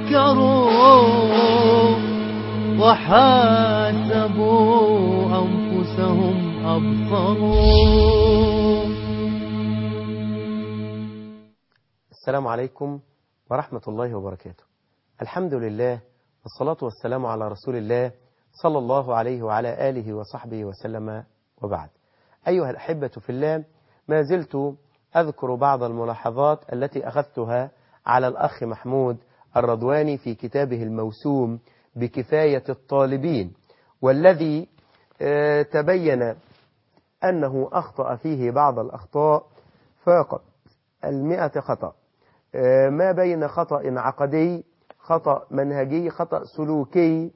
تفكروا وحاسبوا أنفسهم أبصروا السلام عليكم ورحمة الله وبركاته الحمد لله والصلاة والسلام على رسول الله صلى الله عليه وعلى آله وصحبه وسلم وبعد أيها الأحبة في الله ما زلت أذكر بعض الملاحظات التي أخذتها على الأخ محمود الرضواني في كتابه الموسوم بكفاية الطالبين والذي آه، تبين أنه أخطأ فيه بعض الأخطاء فاقت المئة خطأ آه، ما بين خطأ عقدي خطأ منهجي خطأ سلوكي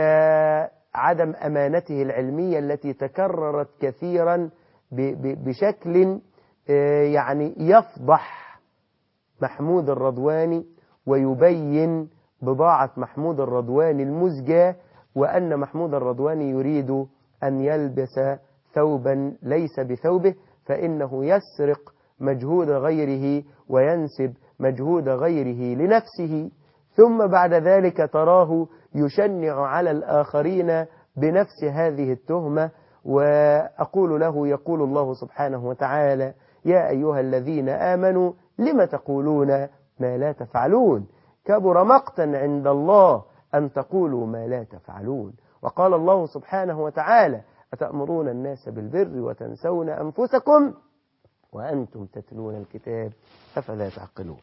كعدم أمانته العلمية التي تكررت كثيرا ب- ب- بشكل آه، يعني يفضح محمود الرضواني ويبين بضاعة محمود الرضواني المزجاة وأن محمود الرضواني يريد أن يلبس ثوبا ليس بثوبه فإنه يسرق مجهود غيره وينسب مجهود غيره لنفسه ثم بعد ذلك تراه يشنع على الآخرين بنفس هذه التهمة وأقول له يقول الله سبحانه وتعالى يا أيها الذين آمنوا لم تقولون ما لا تفعلون كبر مقتا عند الله أن تقولوا ما لا تفعلون وقال الله سبحانه وتعالى أتأمرون الناس بالبر وتنسون أنفسكم وأنتم تتلون الكتاب أفلا تعقلون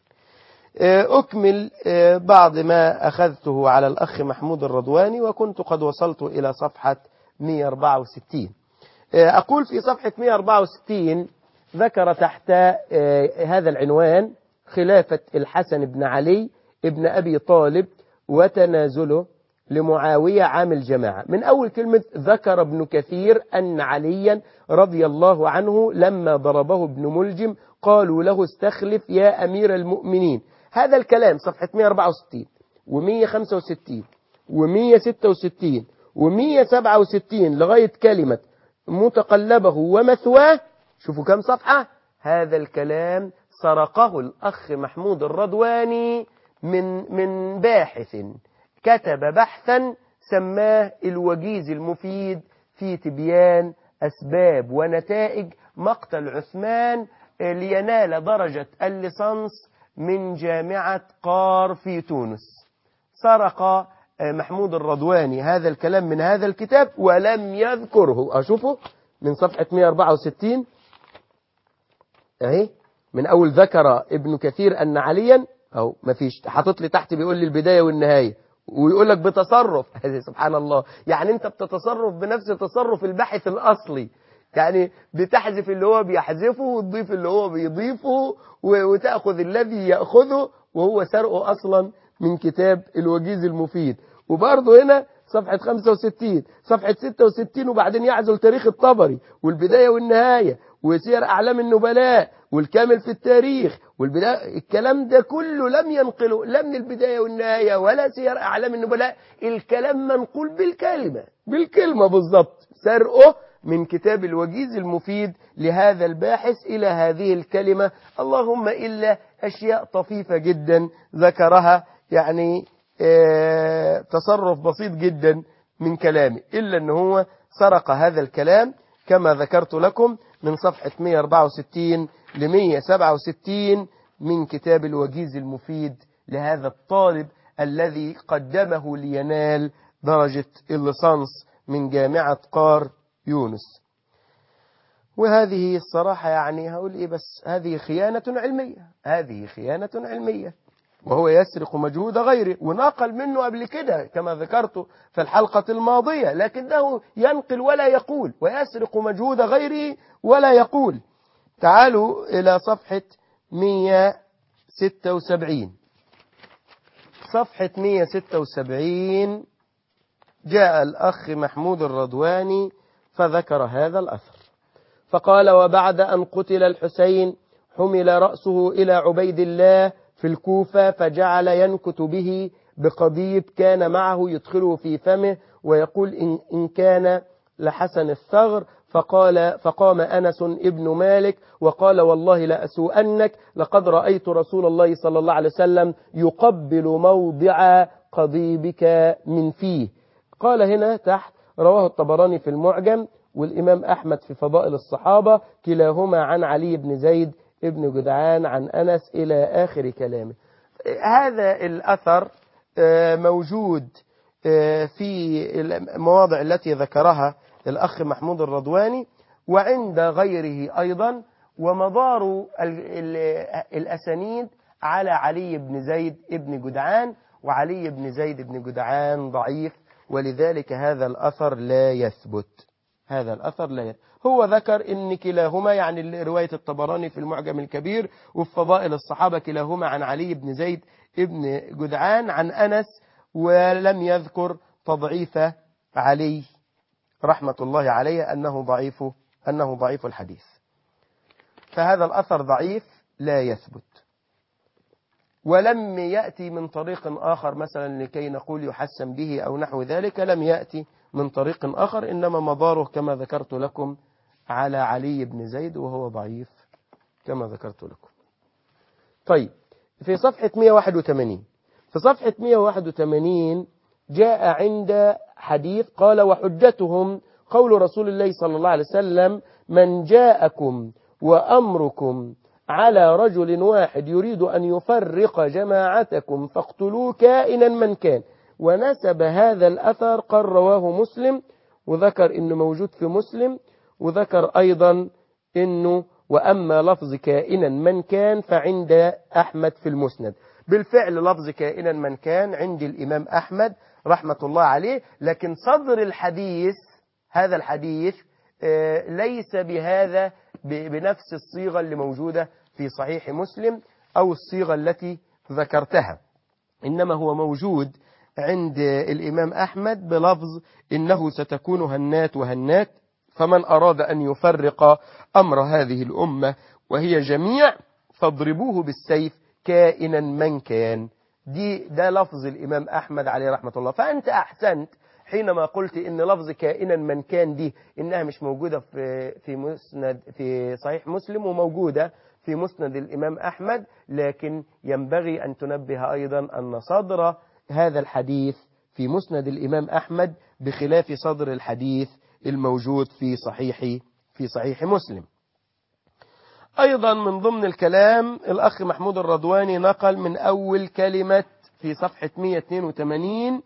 أكمل بعض ما أخذته على الأخ محمود الرضواني وكنت قد وصلت إلى صفحة 164 أقول في صفحة 164 ذكر تحت هذا العنوان خلافة الحسن بن علي ابن أبي طالب وتنازله لمعاوية عام الجماعة من أول كلمة ذكر ابن كثير أن عليا رضي الله عنه لما ضربه ابن ملجم قالوا له استخلف يا أمير المؤمنين هذا الكلام صفحة 164 و165 و166 و167 لغاية كلمة متقلبه ومثواه شوفوا كم صفحة هذا الكلام سرقه الأخ محمود الرضواني من من باحث كتب بحثا سماه الوجيز المفيد في تبيان أسباب ونتائج مقتل عثمان لينال درجة الليسانس من جامعة قار في تونس سرق محمود الرضواني هذا الكلام من هذا الكتاب ولم يذكره أشوفه من صفحة 164 اهي من أول ذكر ابن كثير أن عليا أو ما فيش حاطط لي تحت بيقول لي البداية والنهاية ويقول لك بتصرف سبحان الله يعني انت بتتصرف بنفس تصرف الباحث الأصلي يعني بتحذف اللي هو بيحذفه وتضيف اللي هو بيضيفه وتأخذ الذي يأخذه وهو سرقه أصلا من كتاب الوجيز المفيد وبرضه هنا صفحة 65 صفحة 66 وبعدين يعزل تاريخ الطبري والبداية والنهاية وسير أعلام النبلاء والكامل في التاريخ والبداية الكلام ده كله لم ينقله لا من البداية والنهاية ولا سير أعلام النبلاء الكلام منقول بالكلمة بالكلمة بالضبط سرقه من كتاب الوجيز المفيد لهذا الباحث إلى هذه الكلمة اللهم إلا أشياء طفيفة جدا ذكرها يعني اه تصرف بسيط جدا من كلامي إلا أنه هو سرق هذا الكلام كما ذكرت لكم من صفحة 164 ل 167 من كتاب الوجيز المفيد لهذا الطالب الذي قدمه لينال درجة الليسانس من جامعة قار يونس وهذه الصراحة يعني هقول إيه بس هذه خيانة علمية هذه خيانة علمية وهو يسرق مجهود غيره ونقل منه قبل كده كما ذكرت في الحلقة الماضية لكنه ينقل ولا يقول ويسرق مجهود غيره ولا يقول تعالوا إلى صفحة 176 صفحة 176 جاء الأخ محمود الرضواني فذكر هذا الأثر فقال وبعد أن قتل الحسين حمل رأسه إلى عبيد الله في الكوفة فجعل ينكت به بقضيب كان معه يدخله في فمه ويقول إن, إن كان لحسن الثغر فقال فقام أنس ابن مالك وقال والله لأسوءنك لقد رأيت رسول الله صلى الله عليه وسلم يقبل موضع قضيبك من فيه قال هنا تحت رواه الطبراني في المعجم والإمام أحمد في فضائل الصحابة كلاهما عن علي بن زيد ابن جدعان عن أنس إلى آخر كلامه هذا الأثر موجود في المواضع التي ذكرها الأخ محمود الرضواني وعند غيره أيضا ومدار الأسانيد على علي بن زيد ابن جدعان وعلي بن زيد بن جدعان ضعيف ولذلك هذا الأثر لا يثبت هذا الأثر لا يثبت هو ذكر ان كلاهما يعني رواية الطبراني في المعجم الكبير وفي فضائل الصحابة كلاهما عن علي بن زيد ابن جدعان عن أنس ولم يذكر تضعيف علي رحمة الله عليه أنه ضعيف أنه ضعيف الحديث فهذا الأثر ضعيف لا يثبت ولم يأتي من طريق آخر مثلا لكي نقول يحسن به أو نحو ذلك لم يأتي من طريق آخر إنما مضاره كما ذكرت لكم على علي بن زيد وهو ضعيف كما ذكرت لكم طيب في صفحة 181 في صفحة 181 جاء عند حديث قال وحجتهم قول رسول الله صلى الله عليه وسلم من جاءكم وأمركم على رجل واحد يريد أن يفرق جماعتكم فاقتلوه كائنا من كان ونسب هذا الأثر قال رواه مسلم وذكر أنه موجود في مسلم وذكر أيضا أنه وأما لفظ كائنا من كان فعند أحمد في المسند بالفعل لفظ كائنا من كان عند الإمام أحمد رحمة الله عليه لكن صدر الحديث هذا الحديث ليس بهذا بنفس الصيغة اللي موجودة في صحيح مسلم أو الصيغة التي ذكرتها إنما هو موجود عند الإمام أحمد بلفظ إنه ستكون هنات وهنات فمن أراد أن يفرق أمر هذه الأمة وهي جميع فاضربوه بالسيف كائنا من كان دي ده لفظ الإمام أحمد عليه رحمة الله فأنت أحسنت حينما قلت إن لفظ كائنا من كان دي إنها مش موجودة في في مسند في صحيح مسلم وموجودة في مسند الإمام أحمد لكن ينبغي أن تنبه أيضا أن صدر هذا الحديث في مسند الإمام أحمد بخلاف صدر الحديث الموجود في صحيح في صحيح مسلم أيضا من ضمن الكلام الأخ محمود الرضواني نقل من أول كلمة في صفحة 182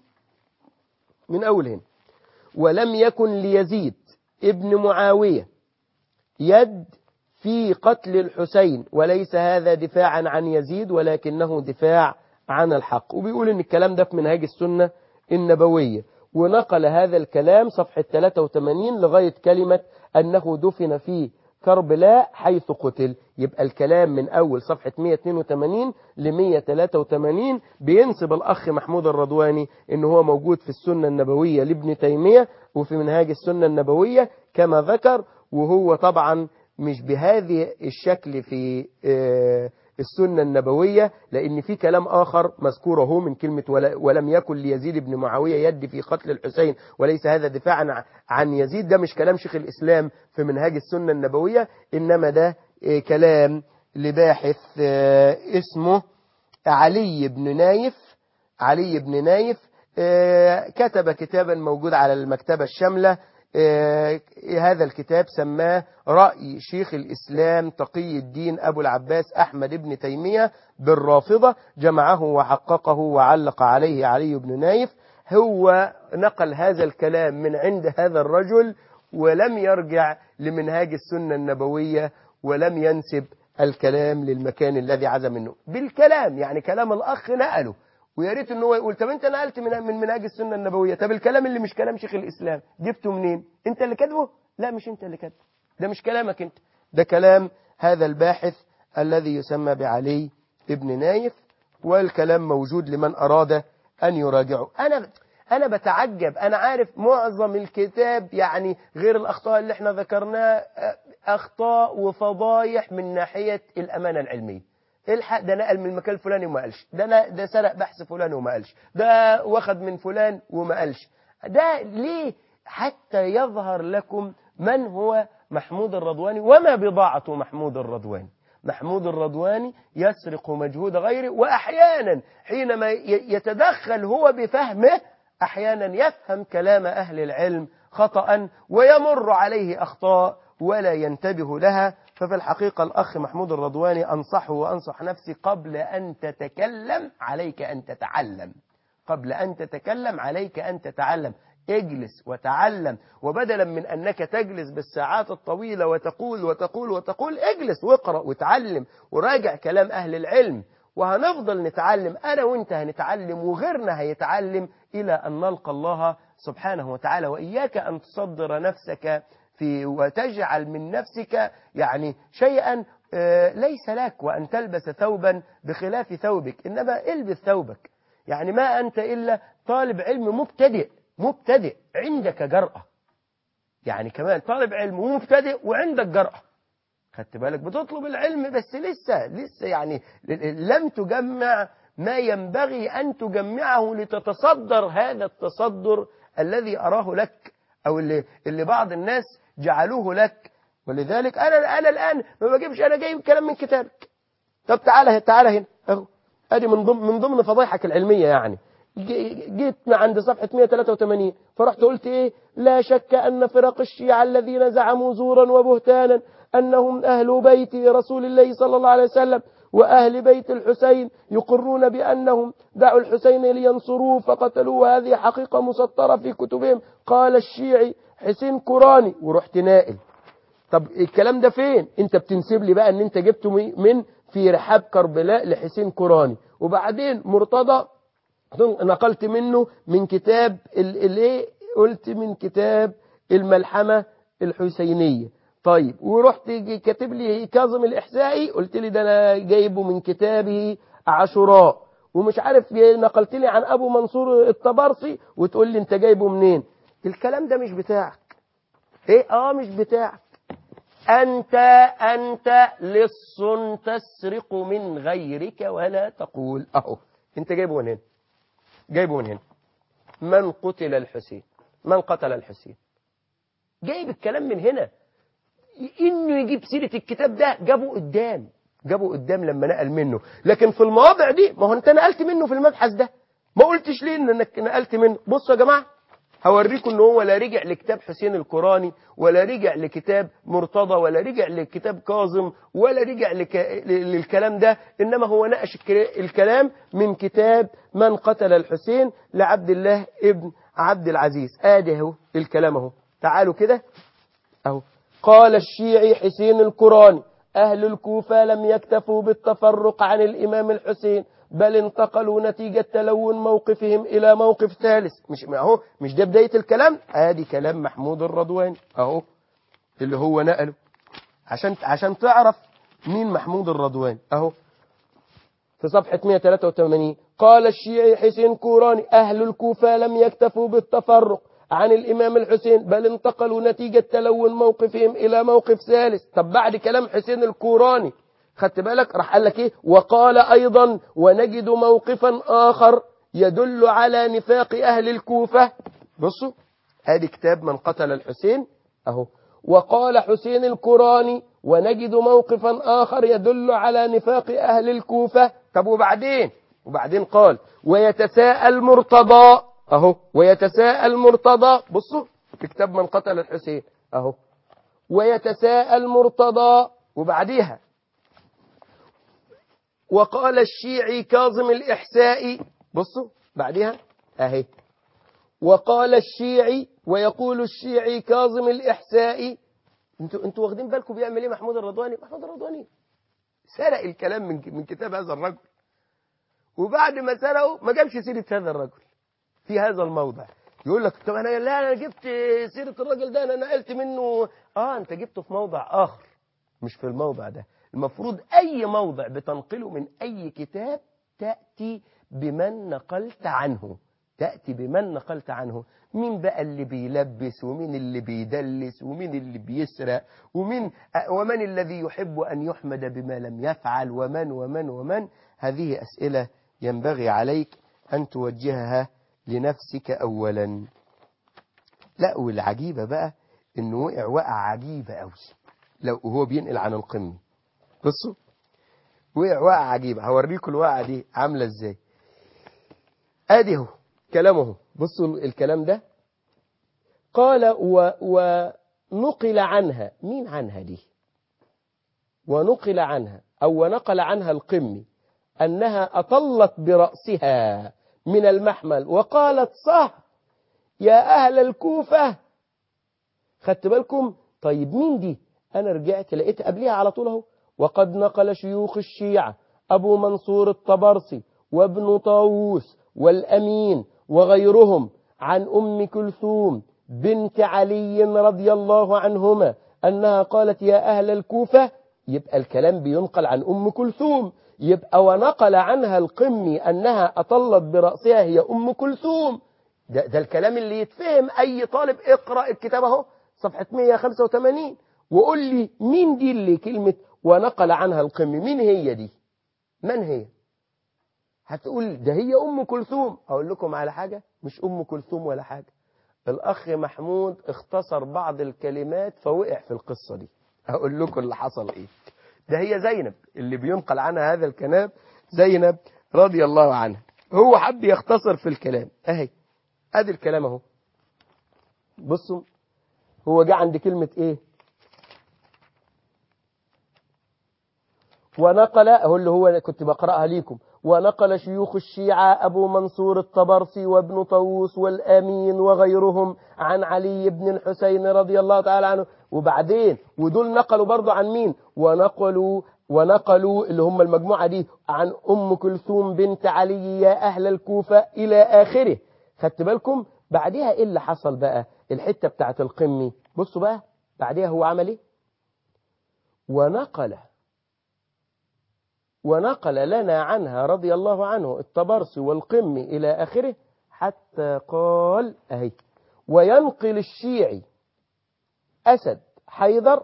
من أولهم ولم يكن ليزيد ابن معاوية يد في قتل الحسين وليس هذا دفاعا عن يزيد ولكنه دفاع عن الحق وبيقول ان الكلام ده في منهاج السنة النبوية ونقل هذا الكلام صفحة 83 لغاية كلمة أنه دفن في كربلاء حيث قتل يبقى الكلام من أول صفحة 182 ل 183 بينسب الأخ محمود الرضواني إن هو موجود في السنة النبوية لابن تيمية وفي منهاج السنة النبوية كما ذكر وهو طبعا مش بهذه الشكل في السنة النبوية لأن في كلام آخر مذكور هو من كلمة ولم يكن ليزيد بن معاوية يد في قتل الحسين وليس هذا دفاعا عن يزيد ده مش كلام شيخ الإسلام في منهاج السنة النبوية إنما ده كلام لباحث اسمه علي بن نايف علي بن نايف كتب كتابا موجود على المكتبة الشاملة هذا الكتاب سماه رأي شيخ الإسلام تقي الدين أبو العباس أحمد بن تيمية بالرافضة جمعه وحققه وعلق عليه علي بن نايف هو نقل هذا الكلام من عند هذا الرجل ولم يرجع لمنهاج السنة النبوية ولم ينسب الكلام للمكان الذي عزم منه بالكلام يعني كلام الأخ نقله ويا ريت ان هو يقول طب انت نقلت من من منهاج السنه النبويه طب الكلام اللي مش كلام شيخ الاسلام جبته منين انت اللي كاتبه لا مش انت اللي كاتبه ده مش كلامك انت ده كلام هذا الباحث الذي يسمى بعلي ابن نايف والكلام موجود لمن اراد ان يراجعه انا انا بتعجب انا عارف معظم الكتاب يعني غير الاخطاء اللي احنا ذكرناها اخطاء وفضايح من ناحيه الامانه العلميه الحق ده نقل من المكان الفلاني وما قالش ده ن- ده سرق بحث فلان وما قالش ده واخد من فلان وما قالش ده ليه حتى يظهر لكم من هو محمود الرضواني وما بضاعة محمود الرضواني محمود الرضواني يسرق مجهود غيره وأحيانا حينما ي- يتدخل هو بفهمه أحيانا يفهم كلام أهل العلم خطأ ويمر عليه أخطاء ولا ينتبه لها ففي الحقيقة الأخ محمود الرضواني أنصحه وأنصح نفسي قبل أن تتكلم عليك أن تتعلم قبل أن تتكلم عليك أن تتعلم اجلس وتعلم وبدلا من أنك تجلس بالساعات الطويلة وتقول وتقول وتقول اجلس واقرأ وتعلم وراجع كلام أهل العلم وهنفضل نتعلم أنا وإنت هنتعلم وغيرنا هيتعلم إلى أن نلقى الله سبحانه وتعالى وإياك أن تصدر نفسك في وتجعل من نفسك يعني شيئا آه، ليس لك وأن تلبس ثوبا بخلاف ثوبك إنما البس ثوبك يعني ما أنت إلا طالب علم مبتدئ مبتدئ عندك جرأة يعني كمان طالب علم ومبتدئ وعندك جرأة خدت بالك بتطلب العلم بس لسه لسه يعني لم تجمع ما ينبغي أن تجمعه لتتصدر هذا التصدر الذي أراه لك أو اللي, اللي بعض الناس جعلوه لك ولذلك أنا أنا الآن ما بجيبش أنا جايب كلام من كتابك طب تعالى تعالى هنا أهو ادي من ضمن من ضمن فضايحك العلميه يعني ج- جيت عند صفحه 183 فرحت قلت ايه لا شك ان فرق الشيعه الذين زعموا زورا وبهتانا انهم اهل بيت رسول الله صلى الله عليه وسلم واهل بيت الحسين يقرون بانهم دعوا الحسين لينصروه فقتلوه وهذه حقيقه مسطره في كتبهم قال الشيعي حسين كوراني ورحت نائل طب الكلام ده فين انت بتنسب لي بقى ان انت جبته مي- من في رحاب كربلاء لحسين كوراني وبعدين مرتضى نقلت منه من كتاب ال- الايه قلت من كتاب الملحمة الحسينية طيب ورحت ج- كاتب لي كاظم الإحسائي قلت لي ده أنا جايبه من كتابه عاشوراء ومش عارف نقلت لي عن أبو منصور الطبرسي وتقول لي أنت جايبه منين الكلام ده مش بتاعك ايه اه مش بتاعك أنت أنت لص تسرق من غيرك ولا تقول أهو أنت جايبه من هنا جايبه من هنا من قتل الحسين من قتل الحسين جايب الكلام من هنا إنه يجيب سيرة الكتاب ده جابه قدام جابه قدام لما نقل منه لكن في المواضع دي ما هو أنت نقلت منه في المبحث ده ما قلتش ليه إنك نقلت منه بصوا يا جماعة هوريكم ان هو لا رجع لكتاب حسين القراني ولا رجع لكتاب مرتضى ولا رجع لكتاب كاظم ولا رجع لك... للكلام ده انما هو ناقش الك- الكلام من كتاب من قتل الحسين لعبد الله ابن عبد العزيز ادي اهو الكلام اهو تعالوا كده اهو قال الشيعي حسين القراني أهل الكوفة لم يكتفوا بالتفرق عن الإمام الحسين بل انتقلوا نتيجة تلون موقفهم إلى موقف ثالث مش ما أهو مش ده بداية الكلام آدي كلام محمود الرضواني أهو اللي هو نقله عشان عشان تعرف مين محمود الرضواني أهو في صفحة 183 قال الشيعي حسين كوراني أهل الكوفة لم يكتفوا بالتفرق عن الإمام الحسين بل انتقلوا نتيجة تلون موقفهم إلى موقف ثالث طب بعد كلام حسين الكوراني خدت بالك راح قال لك إيه وقال أيضا ونجد موقفا آخر يدل على نفاق أهل الكوفة بصوا هذه كتاب من قتل الحسين أهو وقال حسين الكوراني ونجد موقفا آخر يدل على نفاق أهل الكوفة طب وبعدين وبعدين قال ويتساءل مرتضى أهو ويتساءل مرتضى بصوا في كتاب من قتل الحسين أهو ويتساءل مرتضى وبعديها وقال الشيعي كاظم الإحسائي بصوا بعدها أهي وقال الشيعي ويقول الشيعي كاظم الإحسائي انتوا انتوا واخدين بالكم بيعمل ايه محمود الرضواني محمود الرضواني سرق الكلام من من كتاب هذا الرجل وبعد ما سرقه ما جابش سيرة هذا الرجل في هذا الموضع يقول لك طب انا لا انا جبت سيرة الراجل ده انا نقلت منه اه انت جبته في موضع اخر مش في الموضع ده المفروض اي موضع بتنقله من اي كتاب تأتي بمن نقلت عنه تأتي بمن نقلت عنه مين بقى اللي بيلبس ومين اللي بيدلس ومين اللي بيسرق ومين ومن الذي يحب أن يحمد بما لم يفعل ومن ومن ومن هذه أسئلة ينبغي عليك أن توجهها لنفسك أولا لا والعجيبة بقى انه وقع وقع عجيبة قوي لو هو بينقل عن القمي بصوا وقع وقع عجيبة هوريكم الوقعة دي عاملة ازاي ادي اهو كلامه بصوا الكلام ده قال و ونقل عنها مين عنها دي ونقل عنها أو ونقل عنها القمي أنها أطلت برأسها من المحمل وقالت صح يا أهل الكوفة خدت بالكم طيب مين دي أنا رجعت لقيت قبلها على طول اهو وقد نقل شيوخ الشيعة أبو منصور الطبرسي وابن طاووس والأمين وغيرهم عن أم كلثوم بنت علي رضي الله عنهما أنها قالت يا أهل الكوفة يبقى الكلام بينقل عن أم كلثوم يبقى ونقل عنها القمي أنها أطلت برأسها هي أم كلثوم ده, ده الكلام اللي يتفهم أي طالب اقرأ الكتاب اهو صفحة 185 وقول لي مين دي اللي كلمة ونقل عنها القمي مين هي دي من هي هتقول ده هي أم كلثوم أقول لكم على حاجة مش أم كلثوم ولا حاجة الأخ محمود اختصر بعض الكلمات فوقع في القصة دي هقول لكم اللي حصل إيه ده هي زينب اللي بينقل عنها هذا الكلام زينب رضي الله عنها هو حب يختصر في الكلام اهي ادي الكلام اهو بصوا هو جه عند كلمة ايه ونقل هو اللي هو كنت بقرأها ليكم ونقل شيوخ الشيعة أبو منصور الطبرسي وابن طاووس والأمين وغيرهم عن علي بن الحسين رضي الله تعالى عنه وبعدين ودول نقلوا برضو عن مين ونقلوا ونقلوا اللي هم المجموعة دي عن أم كلثوم بنت علي يا أهل الكوفة إلى آخره خدت بالكم بعدها إيه اللي حصل بقى الحتة بتاعت القمي بصوا بقى بعدها هو عمل إيه ونقل ونقل لنا عنها رضي الله عنه الطبرسي والقمي إلى آخره حتى قال أهي وينقل الشيعي أسد حيدر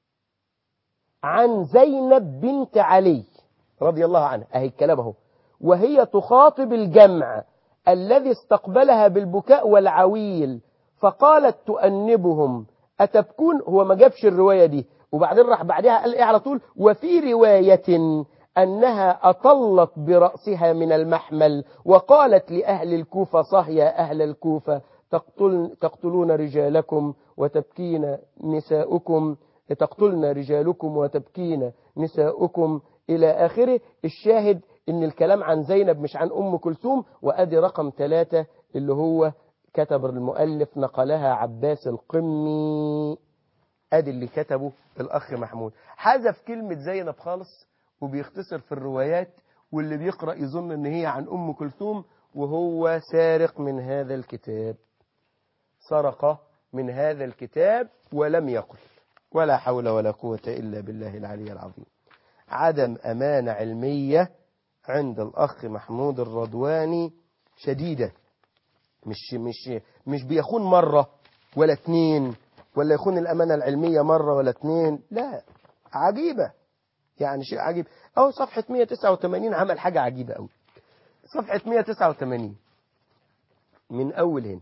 عن زينب بنت علي رضي الله عنها أهي الكلام اهو وهي تخاطب الجمع الذي استقبلها بالبكاء والعويل فقالت تؤنبهم أتبكون هو ما جابش الرواية دي وبعدين راح بعدها قال إيه على طول وفي رواية أنها أطلت برأسها من المحمل وقالت لأهل الكوفة صح يا أهل الكوفة تقتل تقتلون رجالكم وتبكين نساؤكم تقتلن رجالكم وتبكين نساؤكم إلى آخره الشاهد إن الكلام عن زينب مش عن أم كلثوم وأدي رقم ثلاثة اللي هو كتب المؤلف نقلها عباس القمي أدي اللي كتبه الأخ محمود حذف كلمة زينب خالص وبيختصر في الروايات واللي بيقرأ يظن ان هي عن أم كلثوم وهو سارق من هذا الكتاب سرق من هذا الكتاب ولم يقل ولا حول ولا قوة إلا بالله العلي العظيم عدم أمانة علمية عند الأخ محمود الرضواني شديدة مش مش مش بيخون مرة ولا اتنين ولا يخون الأمانة العلمية مرة ولا اتنين لا عجيبة يعني شيء عجيب أو صفحة 189 عمل حاجة عجيبة أوي صفحة 189 من أول هنا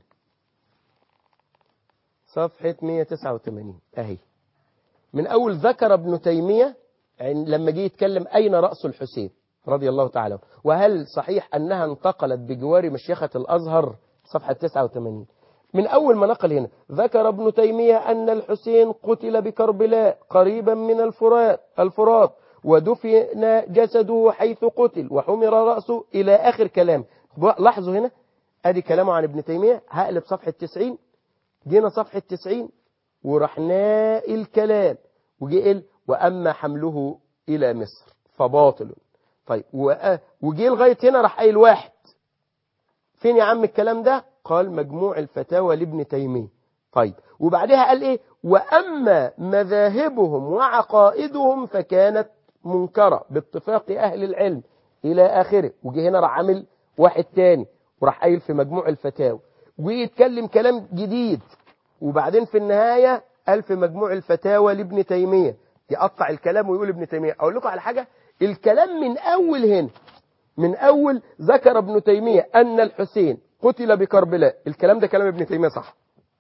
صفحة 189 أهي من أول ذكر ابن تيمية لما جه يتكلم أين رأس الحسين رضي الله تعالى وهل صحيح أنها انتقلت بجوار مشيخة الأزهر صفحة 89 من أول ما نقل هنا ذكر ابن تيمية أن الحسين قتل بكربلاء قريبا من الفرات الفرات ودفن جسده حيث قتل وحمر رأسه إلى آخر كلام لاحظوا هنا أدي كلامه عن ابن تيمية هقلب صفحة 90 جينا صفحة 90 وراح نائل الكلام وجي قال وأما حمله إلى مصر فباطل طيب وجي لغاية هنا راح قايل واحد فين يا عم الكلام ده قال مجموع الفتاوى لابن تيمية طيب وبعدها قال ايه وأما مذاهبهم وعقائدهم فكانت منكرة باتفاق أهل العلم إلى آخره وجي هنا راح عامل واحد تاني وراح قايل في مجموع الفتاوى ويتكلم كلام جديد وبعدين في النهاية قال في مجموع الفتاوى لابن تيمية يقطع الكلام ويقول ابن تيمية أقول لكم على حاجة الكلام من أول هنا من أول ذكر ابن تيمية أن الحسين قتل بكربلاء الكلام ده كلام ابن تيمية صح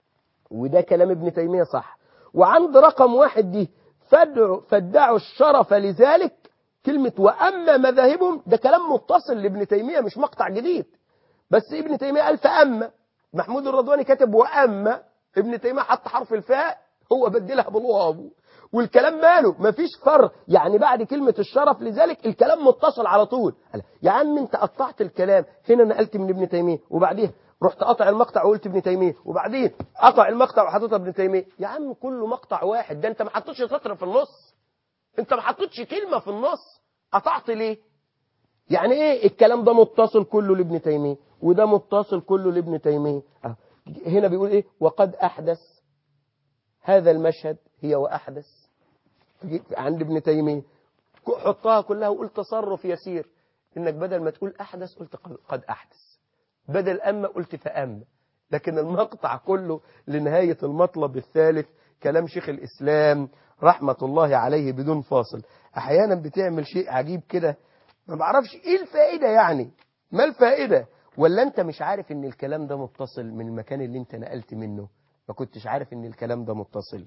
وده كلام ابن تيمية صح وعند رقم واحد دي فادعوا, فادعوا الشرف لذلك كلمة وأما مذاهبهم ده كلام متصل لابن تيمية مش مقطع جديد بس ابن تيمية قال فأما محمود الرضواني كتب وأما ابن تيمية حط حرف الفاء هو بدلها بالواو والكلام ماله مفيش فرق يعني بعد كلمة الشرف لذلك الكلام متصل على طول قال يا عم انت قطعت الكلام هنا نقلت من ابن تيمية وبعديها رحت قطع المقطع وقلت ابن تيمية وبعدين قطع المقطع وحطيتها ابن تيمية يا عم كله مقطع واحد ده انت ما حطيتش سطر في النص انت ما حطيتش كلمة في النص قطعت ليه يعني ايه الكلام ده متصل كله لابن تيمية وده متصل كله لابن تيمية اه. هنا بيقول ايه وقد احدث هذا المشهد هي واحدث عند ابن تيمية حطها كلها وقول تصرف يسير انك بدل ما تقول احدث قلت قد احدث بدل اما قلت فاما لكن المقطع كله لنهاية المطلب الثالث كلام شيخ الاسلام رحمة الله عليه بدون فاصل احيانا بتعمل شيء عجيب كده ما بعرفش ايه الفائدة يعني ما الفائدة ولا انت مش عارف ان الكلام ده متصل من المكان اللي انت نقلت منه ما كنتش عارف ان الكلام ده متصل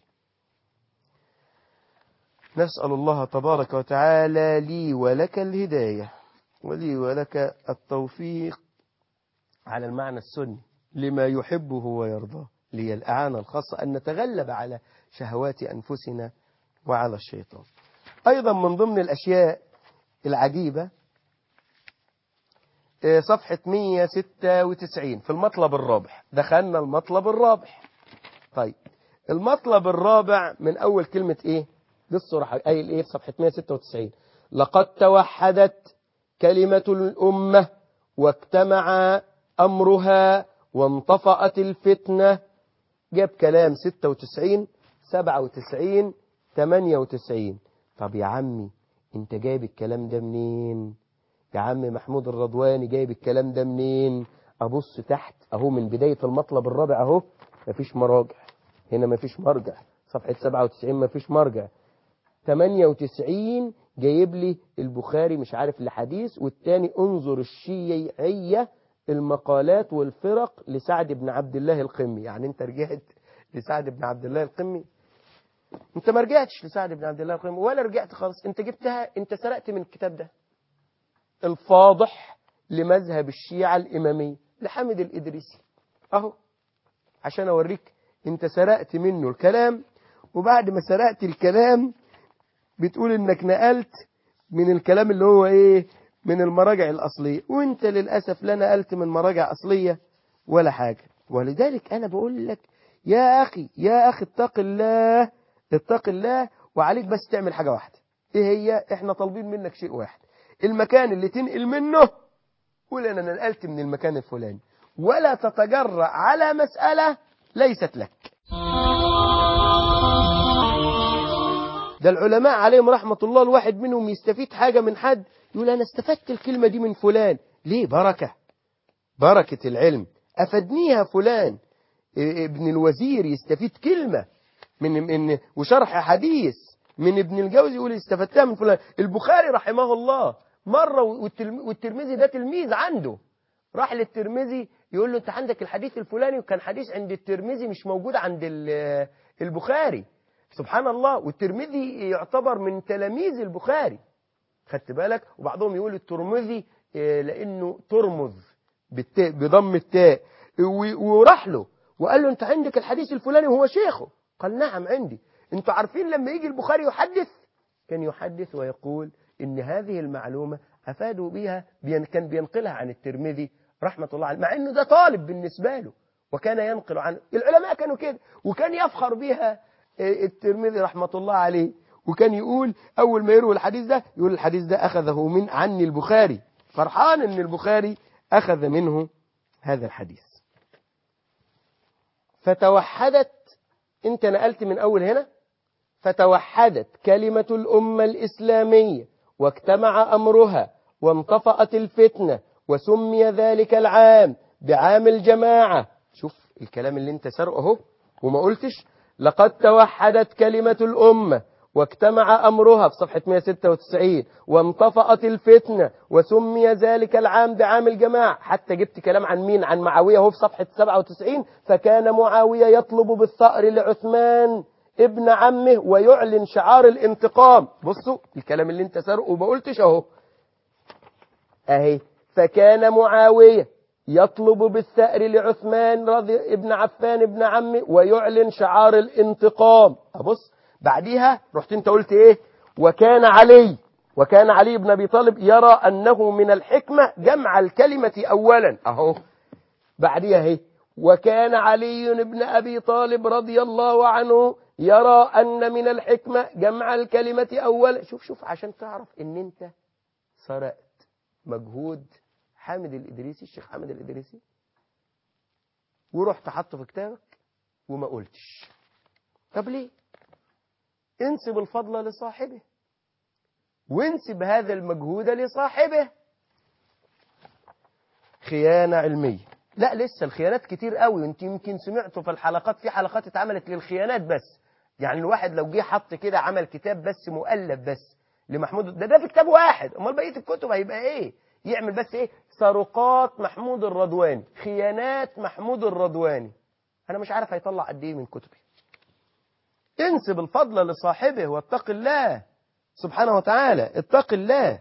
نسأل الله تبارك وتعالى لي ولك الهداية ولي ولك التوفيق على المعنى السني لما يحبه ويرضاه لي الأعانة الخاصة أن نتغلب على شهوات أنفسنا وعلى الشيطان أيضا من ضمن الأشياء العجيبة صفحة 196 في المطلب الرابع دخلنا المطلب الرابع طيب المطلب الرابع من أول كلمة إيه بصوا راح قايل إيه في صفحة 196 لقد توحدت كلمة الأمة واجتمع أمرها وانطفأت الفتنة جاب كلام 96 97 98 طب يا عمي انت جايب الكلام ده منين يا عم محمود الرضواني جايب الكلام ده منين ابص تحت اهو من بداية المطلب الرابع اهو مفيش مراجع هنا مفيش مرجع صفحة 97 مفيش مرجع 98 جايب لي البخاري مش عارف الحديث والتاني انظر الشيعية المقالات والفرق لسعد بن عبد الله القمي يعني انت رجعت لسعد بن عبد الله القمي انت ما رجعتش لسعد بن عبد الله القمي ولا رجعت خالص انت جبتها انت سرقت من الكتاب ده الفاضح لمذهب الشيعة الإمامية لحامد الإدريسي أهو عشان أوريك أنت سرقت منه الكلام وبعد ما سرقت الكلام بتقول إنك نقلت من الكلام اللي هو إيه من المراجع الأصلية وأنت للأسف لا نقلت من مراجع أصلية ولا حاجة ولذلك أنا بقول لك يا أخي يا أخي اتق الله اتق الله وعليك بس تعمل حاجة واحدة إيه هي إحنا طالبين منك شيء واحد المكان اللي تنقل منه قول أنا نقلت من المكان الفلاني ولا تتجرأ على مسألة ليست لك ده العلماء عليهم رحمة الله الواحد منهم يستفيد حاجة من حد يقول أنا استفدت الكلمة دي من فلان ليه بركة بركة العلم أفدنيها فلان ابن الوزير يستفيد كلمة من من وشرح حديث من ابن الجوزي يقول استفدتها من فلان البخاري رحمه الله مرة والترمذي ده تلميذ عنده راح للترمذي يقول له انت عندك الحديث الفلاني وكان حديث عند الترمذي مش موجود عند البخاري سبحان الله والترمذي يعتبر من تلاميذ البخاري خدت بالك وبعضهم يقول الترمذي لانه ترمذ بضم التاء وراح له وقال له انت عندك الحديث الفلاني وهو شيخه قال نعم عندي انتوا عارفين لما يجي البخاري يحدث كان يحدث ويقول ان هذه المعلومة افادوا بها بين كان بينقلها عن الترمذي رحمة الله عليه مع انه ده طالب بالنسبة له وكان ينقل عنه العلماء كانوا كده وكان يفخر بها الترمذي رحمة الله عليه وكان يقول اول ما يروي الحديث ده يقول الحديث ده اخذه من عني البخاري فرحان ان البخاري اخذ منه هذا الحديث فتوحدت انت نقلت من اول هنا فتوحدت كلمة الأمة الإسلامية واجتمع أمرها وانطفأت الفتنة وسمي ذلك العام بعام الجماعة شوف الكلام اللي انت سرقه اهو وما قلتش لقد توحدت كلمة الأمة واجتمع أمرها في صفحة 196 وانطفأت الفتنة وسمي ذلك العام بعام الجماع حتى جبت كلام عن مين عن معاوية هو في صفحة 97 فكان معاوية يطلب بالثأر لعثمان ابن عمه ويعلن شعار الانتقام بصوا الكلام اللي انت سرقه وما قلتش اهو اهي فكان معاوية يطلب بالثأر لعثمان رضي ابن عفان ابن عمه ويعلن شعار الانتقام أبص بعديها رحت انت قلت ايه وكان علي وكان علي بن ابي طالب يرى انه من الحكمة جمع الكلمة اولا اهو بعديها اهي وكان علي بن ابي طالب رضي الله عنه يرى ان من الحكمة جمع الكلمة اولا شوف شوف عشان تعرف ان انت سرقت مجهود حامد الإدريسي الشيخ حامد الإدريسي ورحت حطه في كتابك وما قلتش طب ليه انسب الفضل لصاحبه وانسب هذا المجهود لصاحبه خيانة علمية لا لسه الخيانات كتير قوي انت يمكن سمعتوا في الحلقات في حلقات اتعملت للخيانات بس يعني الواحد لو جه حط كده عمل كتاب بس مؤلف بس لمحمود ده ده في كتاب واحد امال بقيه الكتب هيبقى ايه يعمل بس ايه سرقات محمود الرضواني خيانات محمود الرضواني انا مش عارف هيطلع قد ايه من كتبي انسب الفضل لصاحبه واتق الله سبحانه وتعالى اتق الله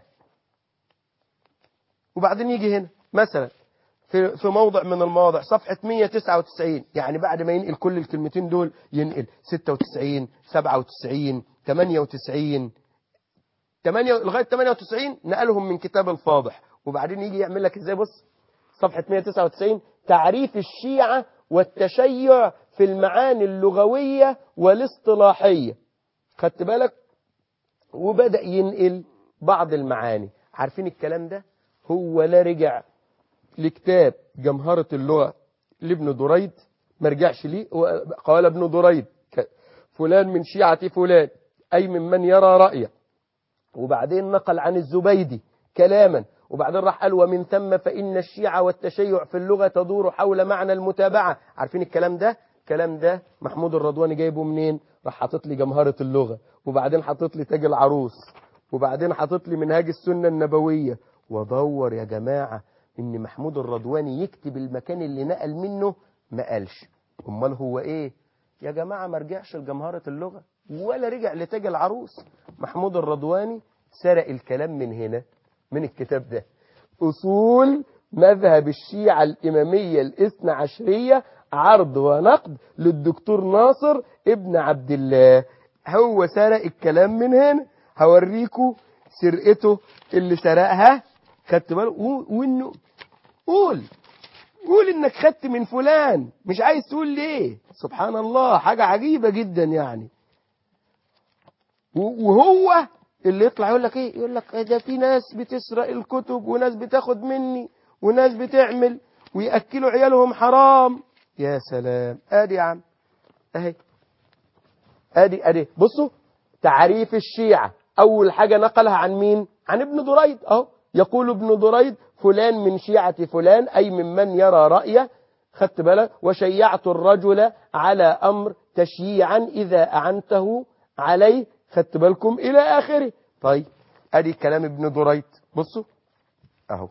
وبعدين يجي هنا مثلا في في موضع من المواضع صفحة 199 يعني بعد ما ينقل كل الكلمتين دول ينقل 96 97 98 8 لغايه 98 نقلهم من كتاب الفاضح وبعدين يجي يعمل لك ازاي بص صفحه 199 تعريف الشيعه والتشيع في المعاني اللغويه والاصطلاحيه خدت بالك وبدا ينقل بعض المعاني عارفين الكلام ده هو لا رجع لكتاب جمهرة اللغة لابن دريد ما رجعش ليه قال ابن دريد فلان من شيعة فلان أي ممن يرى رأيه وبعدين نقل عن الزبيدي كلاما وبعدين راح قال ومن ثم فإن الشيعة والتشيع في اللغة تدور حول معنى المتابعة عارفين الكلام ده الكلام ده محمود الرضواني جايبه منين راح حاطط لي جمهرة اللغة وبعدين حاطط لي تاج العروس وبعدين حاطط لي منهاج السنة النبوية ودور يا جماعة ان محمود الرضواني يكتب المكان اللي نقل منه ما قالش امال هو ايه يا جماعة ما رجعش لجمهرة اللغة ولا رجع لتاج العروس محمود الرضواني سرق الكلام من هنا من الكتاب ده أصول مذهب الشيعة الإمامية الاثنى عشرية عرض ونقد للدكتور ناصر ابن عبد الله هو سرق الكلام من هنا هوريكم سرقته اللي سرقها خدت بالك وانه قول قول انك خدت من فلان مش عايز تقول ليه سبحان الله حاجة عجيبة جدا يعني وهو اللي يطلع يقول لك ايه يقول لك ده في ناس بتسرق الكتب وناس بتاخد مني وناس بتعمل ويأكلوا عيالهم حرام يا سلام ادي يا عم اهي ادي ادي بصوا تعريف الشيعة اول حاجة نقلها عن مين عن ابن دريد اهو يقول ابن دريد فلان من شيعة فلان أي ممن يرى رأيه خدت بالك وشيعت الرجل على أمر تشييعا إذا أعنته عليه خدت بالكم إلى آخره طيب أدي كلام ابن دريد بصوا أهو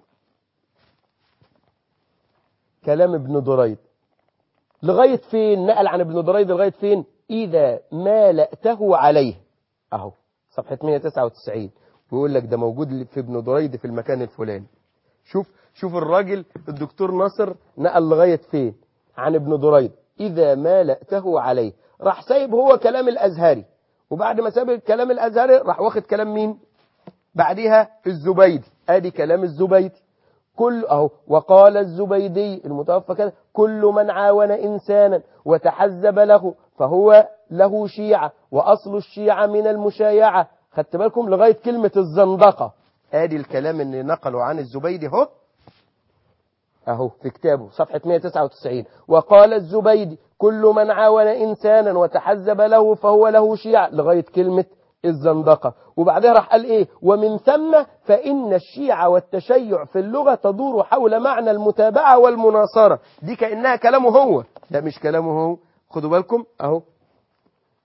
كلام ابن دريد لغاية فين نقل عن ابن دريد لغاية فين إذا ما لأته عليه أهو صفحة 199 ويقول لك ده موجود في ابن دريد في المكان الفلاني شوف شوف الراجل الدكتور ناصر نقل لغاية فين عن ابن دريد إذا ما لأته عليه راح سايب هو كلام الأزهري وبعد ما ساب الكلام الأزهري راح واخد كلام مين بعديها الزبيدي ادي كلام الزبيدي كل اهو وقال الزبيدي المتوفى كده كل من عاون انسانا وتحزب له فهو له شيعة واصل الشيعة من المشايعة خدت بالكم لغاية كلمة الزندقة ادي الكلام اللي نقله عن الزبيدي اهو اهو في كتابه صفحة 199 وقال الزبيدي كل من عاون انسانا وتحزب له فهو له شيعة لغاية كلمة الزندقة وبعدها راح قال ايه ومن ثم فإن الشيعة والتشيع في اللغة تدور حول معنى المتابعة والمناصرة دي كأنها كلامه هو ده مش كلامه هو خدوا بالكم اهو اهي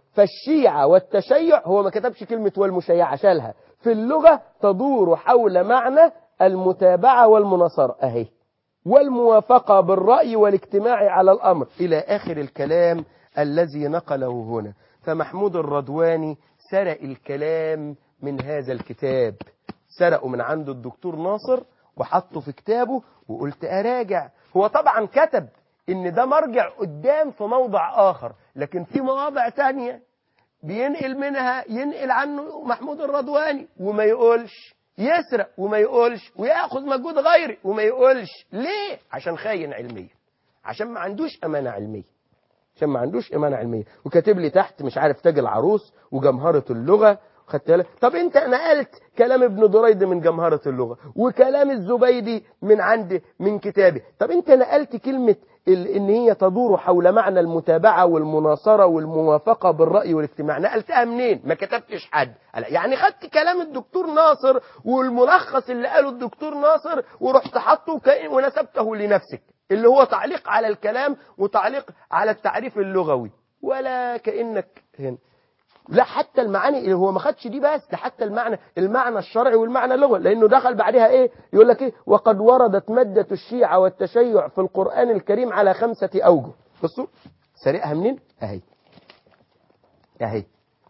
فالشيعة والتشيع هو ما كتبش كلمة والمشيعة شالها في اللغة تدور حول معنى المتابعة والمناصرة أهي والموافقة بالرأي والاجتماع على الأمر إلى آخر الكلام الذي نقله هنا فمحمود الرضواني سرق الكلام من هذا الكتاب سرقه من عند الدكتور ناصر وحطه في كتابه وقلت أراجع هو طبعا كتب إن ده مرجع قدام في موضع آخر لكن في مواضع تانية بينقل منها ينقل عنه محمود الرضواني وما يقولش يسرق وما يقولش وياخذ مجهود غيري وما يقولش ليه عشان خاين علميا عشان ما عندوش امانه علميه عشان ما عندوش امانه علميه وكاتب لي تحت مش عارف تاج العروس وجمهره اللغه خدت بالك طب انت نقلت كلام ابن دريد من جمهره اللغه وكلام الزبيدي من عند من كتابه طب انت نقلت كلمه ال- ان هي تدور حول معنى المتابعه والمناصره والموافقه بالراي والاجتماع نقلتها منين ما كتبتش حد قال- يعني خدت كلام الدكتور ناصر والملخص اللي قاله الدكتور ناصر ورحت حاطه كأن- ونسبته لنفسك اللي هو تعليق على الكلام وتعليق على التعريف اللغوي ولا كانك هنا لا حتى المعاني اللي هو ما خدش دي بس ده حتى المعنى المعنى الشرعي والمعنى اللغوي لانه دخل بعدها ايه يقول لك ايه وقد وردت مادة الشيعة والتشيع في القرآن الكريم على خمسة اوجه بصوا سرقها منين اهي اهي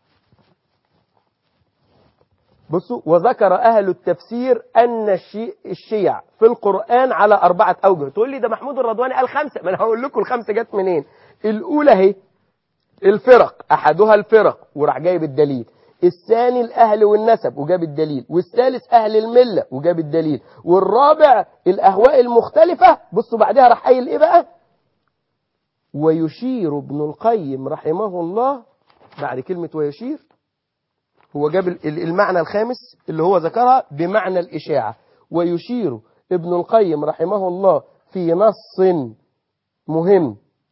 بصوا وذكر أهل التفسير أن الشي... الشيع في القرآن على أربعة أوجه تقول لي ده محمود الرضواني قال خمسة ما أنا هقول لكم الخمسة جت منين الأولى اهي الفرق أحدها الفرق وراح جايب الدليل الثاني الأهل والنسب وجاب الدليل والثالث أهل الملة وجاب الدليل والرابع الأهواء المختلفة بصوا بعدها راح قايل إيه بقى ويشير ابن القيم رحمه الله بعد كلمة ويشير هو جاب ال- ال- المعنى الخامس اللي هو ذكرها بمعنى الإشاعة ويشير ابن القيم رحمه الله في نص مهم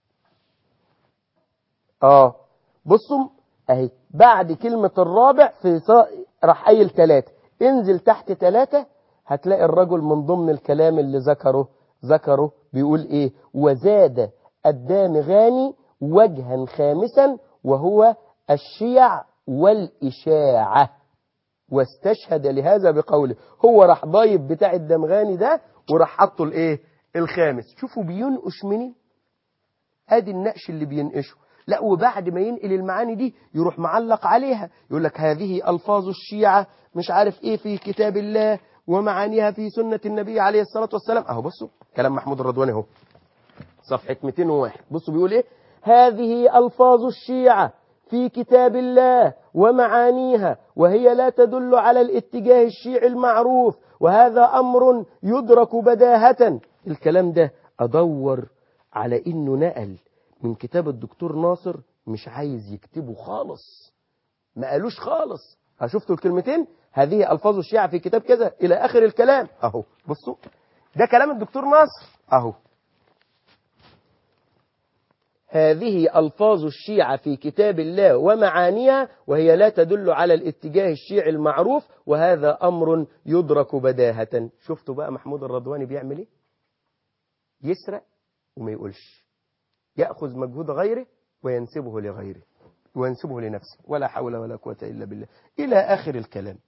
اه بصوا اهي بعد كلمة الرابع في صا... راح قايل ثلاثة انزل تحت ثلاثة هتلاقي الرجل من ضمن الكلام اللي ذكره ذكره بيقول ايه وزاد الدامغاني وجها خامسا وهو الشيع والإشاعة واستشهد لهذا بقوله هو راح ضايب بتاع الدمغاني ده وراح حطه الايه الخامس شوفوا بينقش منين ادي النقش اللي بينقشه لا وبعد ما ينقل المعاني دي يروح معلق عليها يقول لك هذه الفاظ الشيعة مش عارف ايه في كتاب الله ومعانيها في سنة النبي عليه الصلاة والسلام اهو بصوا كلام محمود الرضواني اهو صفحة 201 بصوا بيقول ايه هذه الفاظ الشيعة في كتاب الله ومعانيها وهي لا تدل على الاتجاه الشيعي المعروف وهذا أمر يدرك بداهة الكلام ده أدور على إنه نقل من كتاب الدكتور ناصر مش عايز يكتبه خالص ما قالوش خالص شفتوا الكلمتين هذه ألفاظ الشيعة في كتاب كذا إلى آخر الكلام أهو بصوا ده كلام الدكتور ناصر أهو هذه ألفاظ الشيعة في كتاب الله ومعانيها وهي لا تدل على الاتجاه الشيعي المعروف وهذا أمر يدرك بداهة شفتوا بقى محمود الرضواني بيعمل ايه يسرق وما يقولش يأخذ مجهود غيره وينسبه لغيره وينسبه لنفسه ولا حول ولا قوة إلا بالله إلى آخر الكلام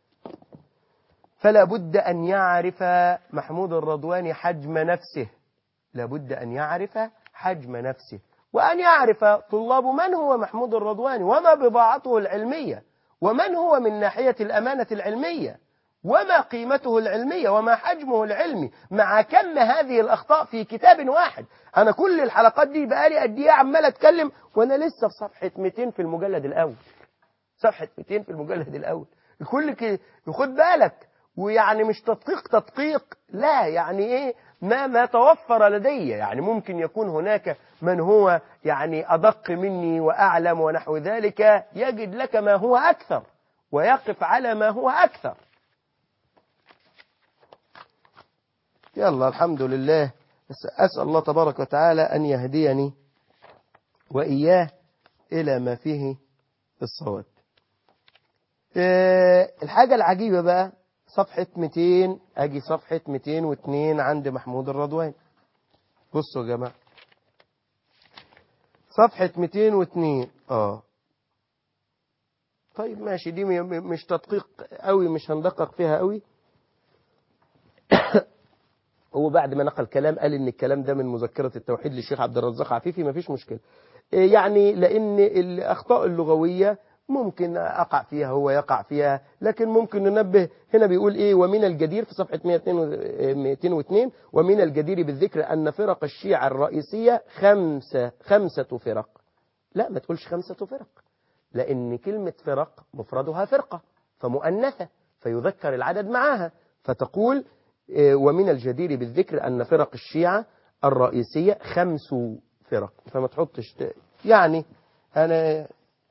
فلا بد أن يعرف محمود الرضواني حجم نفسه لابد أن يعرف حجم نفسه وأن يعرف طلاب من هو محمود الرضواني وما بضاعته العلمية ومن هو من ناحية الأمانة العلمية وما قيمته العلمية وما حجمه العلمي مع كم هذه الأخطاء في كتاب واحد أنا كل الحلقات دي بقالي قد إيه عمال أتكلم وأنا لسه في صفحة 200 في المجلد الأول صفحة 200 في المجلد الأول الكل كده خد بالك ويعني مش تدقيق تدقيق لا يعني ايه ما ما توفر لدي يعني ممكن يكون هناك من هو يعني أدق مني وأعلم ونحو ذلك يجد لك ما هو أكثر ويقف على ما هو أكثر يلا الحمد لله بس أسأل الله تبارك وتعالى أن يهديني وإياه إلى ما فيه الصواب آه، الحاجة العجيبة بقى صفحة 200 أجي صفحة 202 عند محمود الرضواني بصوا يا جماعة صفحة 202 آه طيب ماشي دي م- م- مش تدقيق قوي مش هندقق فيها قوي هو بعد ما نقل كلام قال ان الكلام ده من مذكرة التوحيد للشيخ عبد الرزاق عفيفي ما فيش مشكلة إيه يعني لان الاخطاء اللغوية ممكن اقع فيها هو يقع فيها لكن ممكن ننبه هنا بيقول ايه ومن الجدير في صفحة 202 ومن الجدير بالذكر ان فرق الشيعة الرئيسية خمسة خمسة فرق لا ما تقولش خمسة فرق لأن كلمة فرق مفردها فرقة فمؤنثة فيذكر العدد معها فتقول آه، ومن الجدير بالذكر أن فرق الشيعة الرئيسية خمس فرق فما تحطش ت- يعني أنا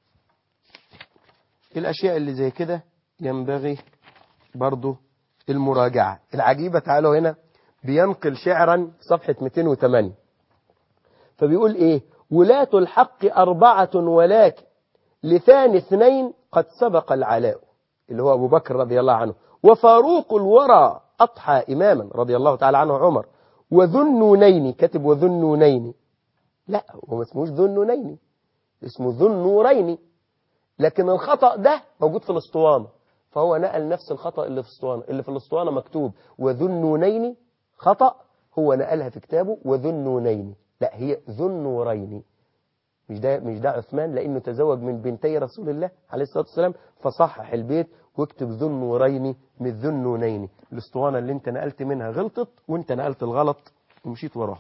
الأشياء اللي زي كده ينبغي برضو المراجعة العجيبة تعالوا هنا بينقل شعرا في صفحة 208 فبيقول إيه ولاة الحق أربعة ولكن لثاني اثنين قد سبق العلاء اللي هو أبو بكر رضي الله عنه وفاروق الورى أضحى إماما رضي الله تعالى عنه عمر وذو النونين كتب وذو النونين لا هو ما اسمهوش ذو النونين اسمه ذو النورين لكن الخطأ ده موجود في الاسطوانة فهو نقل نفس الخطأ اللي في الاسطوانة اللي في الاسطوانة مكتوب وذو النونين خطأ هو نقلها في كتابه وذو النونين لا هي ذو النورين مش ده مش ده عثمان لانه تزوج من بنتي رسول الله عليه الصلاه والسلام فصحح البيت واكتب ذو النورين من ذو النونين الاسطوانه اللي انت نقلت منها غلطت وانت نقلت الغلط ومشيت وراها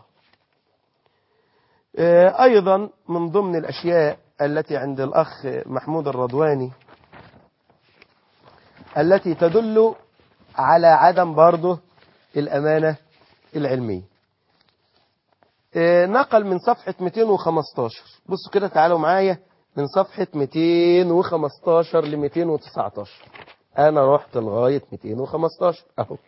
آه، ايضا من ضمن الاشياء التي عند الاخ محمود الرضواني التي تدل على عدم برضه الامانه العلميه آه، نقل من صفحة 215 بصوا كده تعالوا معايا من صفحة 215 ل 219 أنا رحت لغاية 215 أهو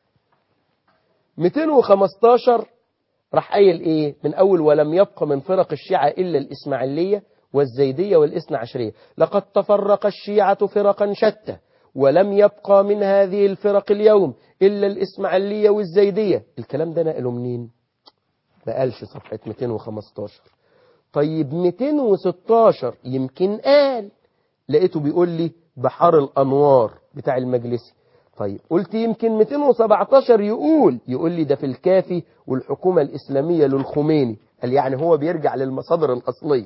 215 راح قايل إيه من أول ولم يبق من فرق الشيعة إلا الإسماعيلية والزيدية والإثنى عشرية لقد تفرق الشيعة فرقا شتى ولم يبقى من هذه الفرق اليوم إلا الإسماعيلية والزيدية الكلام ده نقله منين؟ ما قالش صفحة 215 طيب 216 يمكن قال لقيته بيقول لي بحار الأنوار بتاع المجلسي طيب قلت يمكن 217 يقول يقول لي ده في الكافي والحكومة الإسلامية للخميني قال يعني هو بيرجع للمصادر الأصلية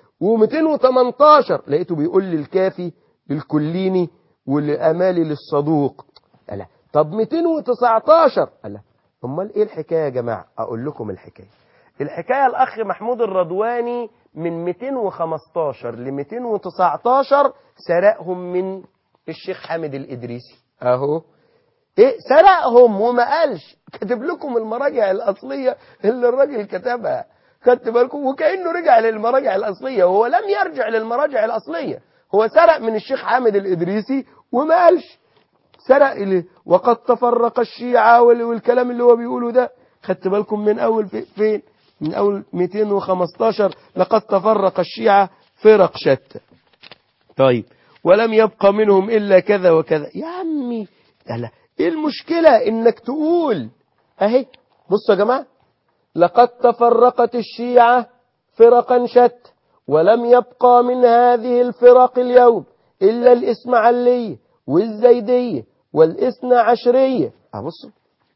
و218 لقيته بيقول لي الكافي للكليني والأمالي للصدوق قال لا. طب 219 قال لا امال ايه الحكايه يا جماعه اقول لكم الحكايه الحكايه الاخ محمود الرضواني من 215 ل 219 سرقهم من الشيخ حامد الادريسي اهو ايه سرقهم وما قالش كاتب لكم المراجع الاصليه اللي الراجل كتبها خدت بالكم وكانه رجع للمراجع الاصليه وهو لم يرجع للمراجع الاصليه هو سرق من الشيخ حامد الادريسي وما قالش سرق إليه وقد تفرق الشيعة وال- والكلام اللي هو بيقوله ده خدت بالكم من أول في- فين من أول 215 لقد تفرق الشيعة فرق شتى طيب ولم يبقى منهم إلا كذا وكذا يا عمي لا إيه المشكلة إنك تقول أهي بصوا يا جماعة لقد تفرقت الشيعة فرقا شتى ولم يبقى من هذه الفرق اليوم إلا الإسماعيلية والزيدية والإثنى عشرية أبص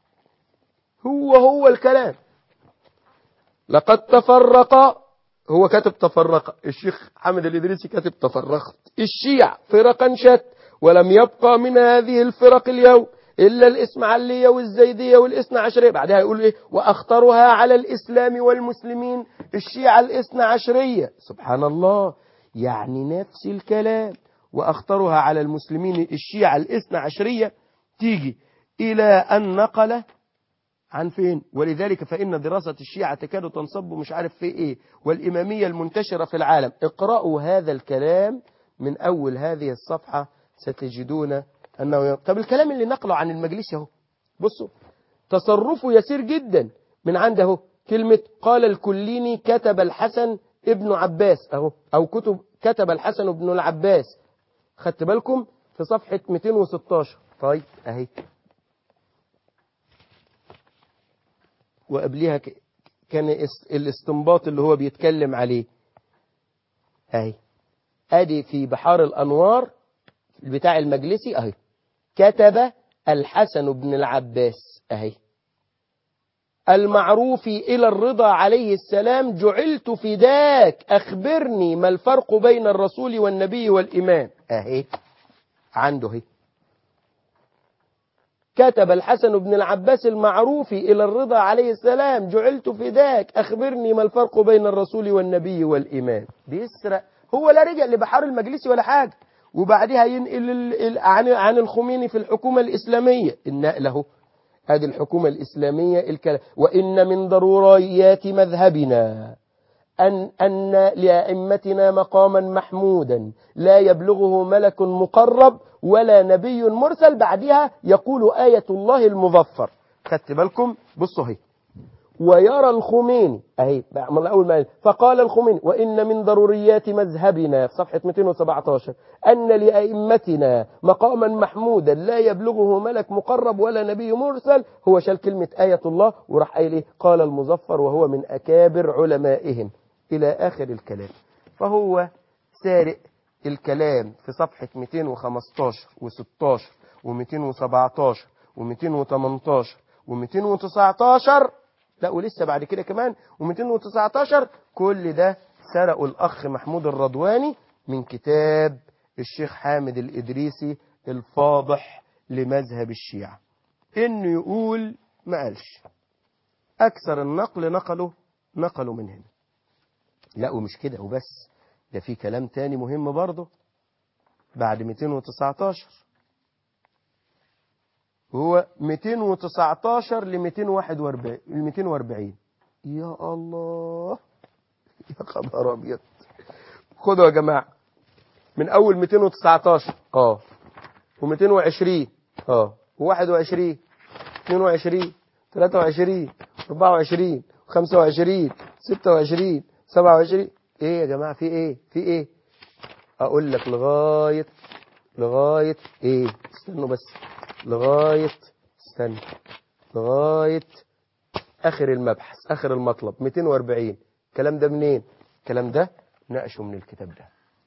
هو هو الكلام لقد تفرق هو كاتب تفرق الشيخ حامد الإدريسي كاتب تفرقت الشيع فرقا شت ولم يبقى من هذه الفرق اليوم إلا الإسماعيلية والزيدية والإثنى عشرية بعدها يقول إيه وأخطرها على الإسلام والمسلمين الشيعة الإثنى عشرية سبحان الله يعني نفس الكلام وأخطرها على المسلمين الشيعة الإثنى عشرية تيجي إلى أن نقل عن فين ولذلك فإن دراسة الشيعة تكاد تنصب مش عارف في إيه والإمامية المنتشرة في العالم اقرأوا هذا الكلام من أول هذه الصفحة ستجدون أنه ي- طب الكلام اللي نقله عن المجلس اهو بصوا تصرفه يسير جدا من عنده كلمة قال الكليني كتب الحسن ابن عباس أهو أو كتب كتب الحسن ابن العباس خدت بالكم في صفحة 216 طيب أهي وقبلها ك- كان اس- الاستنباط اللي هو بيتكلم عليه اهي ادي في بحار الانوار بتاع المجلسي اهي كتب الحسن بن العباس اهي المعروف إلى الرضا عليه السلام جعلت فداك أخبرني ما الفرق بين الرسول والنبي والإمام أهي عنده هي كتب الحسن بن العباس المعروف إلى الرضا عليه السلام جعلت فداك أخبرني ما الفرق بين الرسول والنبي والإمام بيسرق هو لا رجع لبحار المجلسي ولا حاجة وبعدها ينقل ال- ال- عن عن الخميني في الحكومة الإسلامية النقل اهو هذه الحكومة الإسلامية الكلام وإن من ضروريات مذهبنا أن أن لأئمتنا مقاما محمودا لا يبلغه ملك مقرب ولا نبي مرسل بعدها يقول آية الله المظفر خدت بالكم بصوا اهي ويرى الخميني اهي بعمل اول ما فقال الخميني وان من ضروريات مذهبنا في صفحه 217 ان لائمتنا مقاما محمودا لا يبلغه ملك مقرب ولا نبي مرسل هو شال كلمه ايه الله وراح قايل ايه قال المظفر وهو من اكابر علمائهم الى اخر الكلام فهو سارق الكلام في صفحه 215 و16 و217 و218 و219 لا ولسه بعد كده كمان و219 كل ده سرقوا الأخ محمود الرضواني من كتاب الشيخ حامد الإدريسي الفاضح لمذهب الشيعة إنه يقول ما قالش أكثر النقل نقله نقله من هنا لا ومش كده وبس ده في كلام تاني مهم برضه بعد 219 هو 219 ل 241 ل 240 يا الله يا خبر ابيض خدوا يا جماعه من اول 219 اه و220 اه و21 22 23 24 25 26 27 ايه يا جماعه في ايه في ايه اقول لك لغايه لغايه ايه استنوا بس لغاية استنى لغاية آخر المبحث آخر المطلب 240 الكلام ده منين؟ الكلام ده ناقشه من الكتاب ده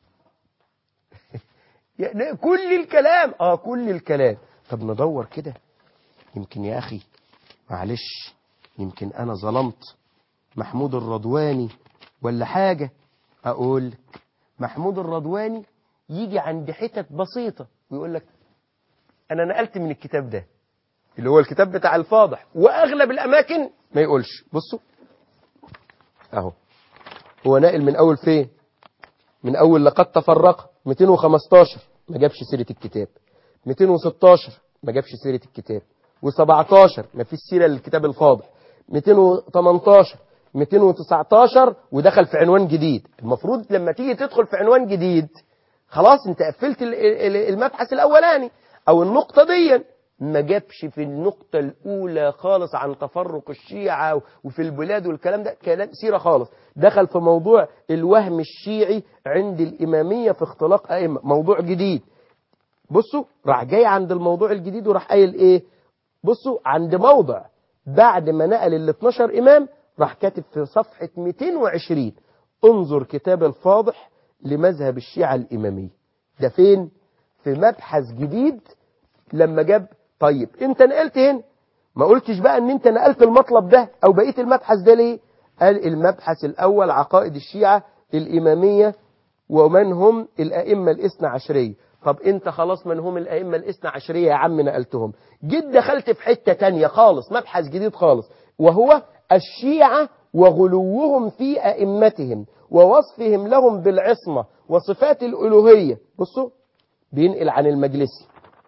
يعني كل الكلام اه كل الكلام طب ندور كده يمكن يا أخي معلش يمكن أنا ظلمت محمود الرضواني ولا حاجة أقول لك محمود الرضواني يجي عند حتت بسيطة ويقول لك انا نقلت من الكتاب ده اللي هو الكتاب بتاع الفاضح واغلب الاماكن ما يقولش بصوا اهو هو ناقل من اول فين من اول لقد تفرق 215 ما جابش سيره الكتاب 216 ما جابش سيره الكتاب و17 ما فيش سيره للكتاب الفاضح 218 219 ودخل في عنوان جديد المفروض لما تيجي تدخل في عنوان جديد خلاص انت قفلت ال- ال- المبحث الاولاني او النقطة دي ما جابش في النقطة الأولى خالص عن تفرق الشيعة وفي البلاد والكلام ده كلام سيرة خالص دخل في موضوع الوهم الشيعي عند الإمامية في اختلاق أئمة موضوع جديد بصوا راح جاي عند الموضوع الجديد وراح قايل إيه بصوا عند موضع بعد ما نقل ال 12 إمام راح كاتب في صفحة 220 انظر كتاب الفاضح لمذهب الشيعة الإمامية ده فين؟ في مبحث جديد لما جاب طيب انت نقلت هنا ما قلتش بقى ان انت نقلت المطلب ده او بقيت المبحث ده ليه قال المبحث الاول عقائد الشيعة الامامية ومن هم الائمة الاثنى عشرية طب انت خلاص من هم الائمة الاثنى عشرية يا عم نقلتهم جيت دخلت في حتة تانية خالص مبحث جديد خالص وهو الشيعة وغلوهم في ائمتهم ووصفهم لهم بالعصمة وصفات الالوهية بصوا بينقل عن المجلسي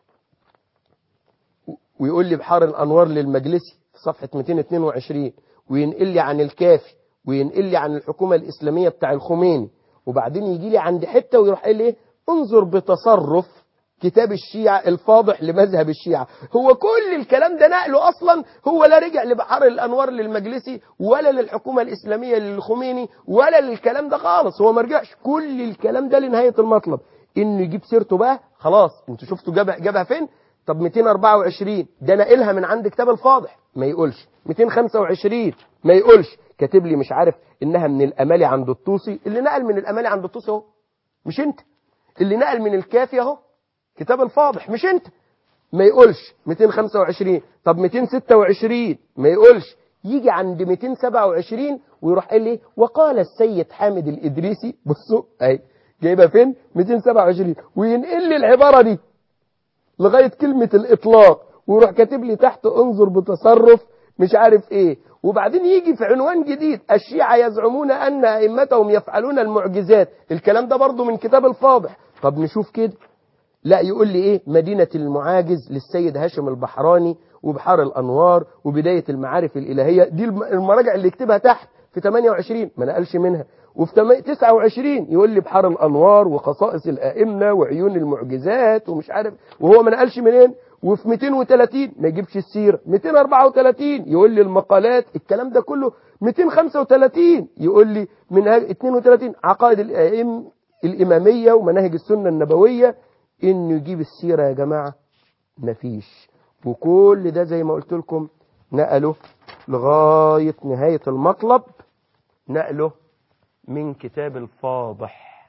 ويقول لي بحار الأنوار للمجلسي في صفحة 222 وينقل لي عن الكافي وينقل لي عن الحكومة الإسلامية بتاع الخميني وبعدين يجي لي عند حتة ويروح قايل لي انظر بتصرف كتاب الشيعة الفاضح لمذهب الشيعة هو كل الكلام ده نقله أصلا هو لا رجع لبحار الأنوار للمجلسي ولا للحكومة الإسلامية للخميني ولا للكلام ده خالص هو ما رجعش كل الكلام ده لنهاية المطلب انه يجيب سيرته بقى خلاص انتوا شفتوا جابها جابها فين طب 224 ده ناقلها من عند كتاب الفاضح ما يقولش 225 ما يقولش كاتب لي مش عارف انها من الامالي عند الطوسي اللي نقل من الامالي عند الطوسي اهو مش انت اللي نقل من الكافي اهو كتاب الفاضح مش انت ما يقولش 225 طب 226 ما يقولش يجي عند 227 ويروح قال لي وقال السيد حامد الإدريسي بصوا اهي جايبها فين 227 وينقل لي العبارة دي لغاية كلمة الإطلاق ويروح كاتب لي تحت انظر بتصرف مش عارف ايه وبعدين يجي في عنوان جديد الشيعة يزعمون أن أئمتهم يفعلون المعجزات الكلام ده برضو من كتاب الفاضح طب نشوف كده لا يقول لي ايه مدينة المعاجز للسيد هاشم البحراني وبحار الأنوار وبداية المعارف الإلهية دي الم- المراجع اللي يكتبها تحت في 28 ما نقلش منها وفي تم- 29 يقول لي بحار الأنوار وخصائص الأئمة وعيون المعجزات ومش عارف وهو ما نقلش منين وفي 230 ما يجيبش السيرة 234 يقول لي المقالات الكلام ده كله 235 يقول لي من 32 عقائد الأئم الإمامية ومناهج السنة النبوية إنه يجيب السيرة يا جماعة مفيش وكل ده زي ما قلت لكم نقله لغاية نهاية المطلب نقله من كتاب الفاضح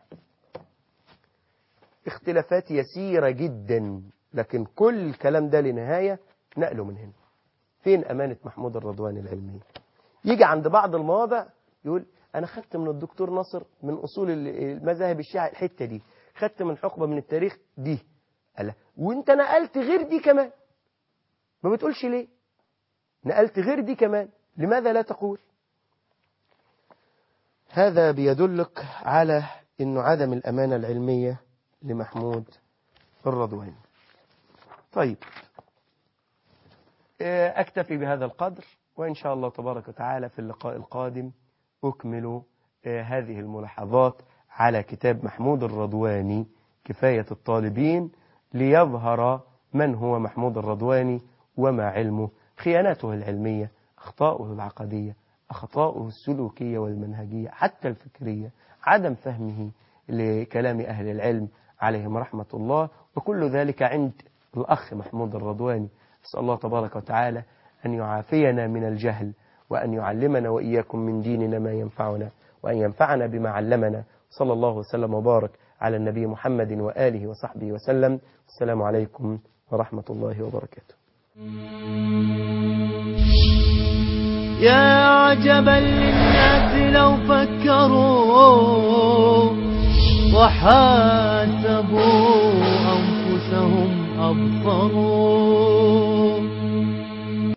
اختلافات يسيرة جدا لكن كل الكلام ده لنهاية نقله من هنا فين أمانة محمود الرضواني العلمية يجي عند بعض المواضع يقول أنا خدت من الدكتور ناصر من أصول المذاهب الشيعة الحتة دي خدت من حقبة من التاريخ دي قال وانت نقلت غير دي كمان ما بتقولش ليه نقلت غير دي كمان لماذا لا تقول هذا بيدلك على انه عدم الامانه العلميه لمحمود الرضواني طيب آه، اكتفي بهذا القدر وان شاء الله تبارك وتعالى في اللقاء القادم اكمل آه، هذه الملاحظات على كتاب محمود الرضواني كفايه الطالبين ليظهر من هو محمود الرضواني وما علمه خياناته العلميه اخطاؤه العقديه أخطاؤه السلوكية والمنهجية حتى الفكرية عدم فهمه لكلام أهل العلم عليهم رحمة الله وكل ذلك عند الأخ محمود الرضواني أسأل الله تبارك وتعالى أن يعافينا من الجهل وأن يعلمنا وإياكم من ديننا ما ينفعنا وأن ينفعنا بما علمنا صلى الله وسلم وبارك على النبي محمد وآله وصحبه وسلم السلام عليكم ورحمة الله وبركاته يا عجبا للناس لو فكروا وحاسبوا أنفسهم أبصروا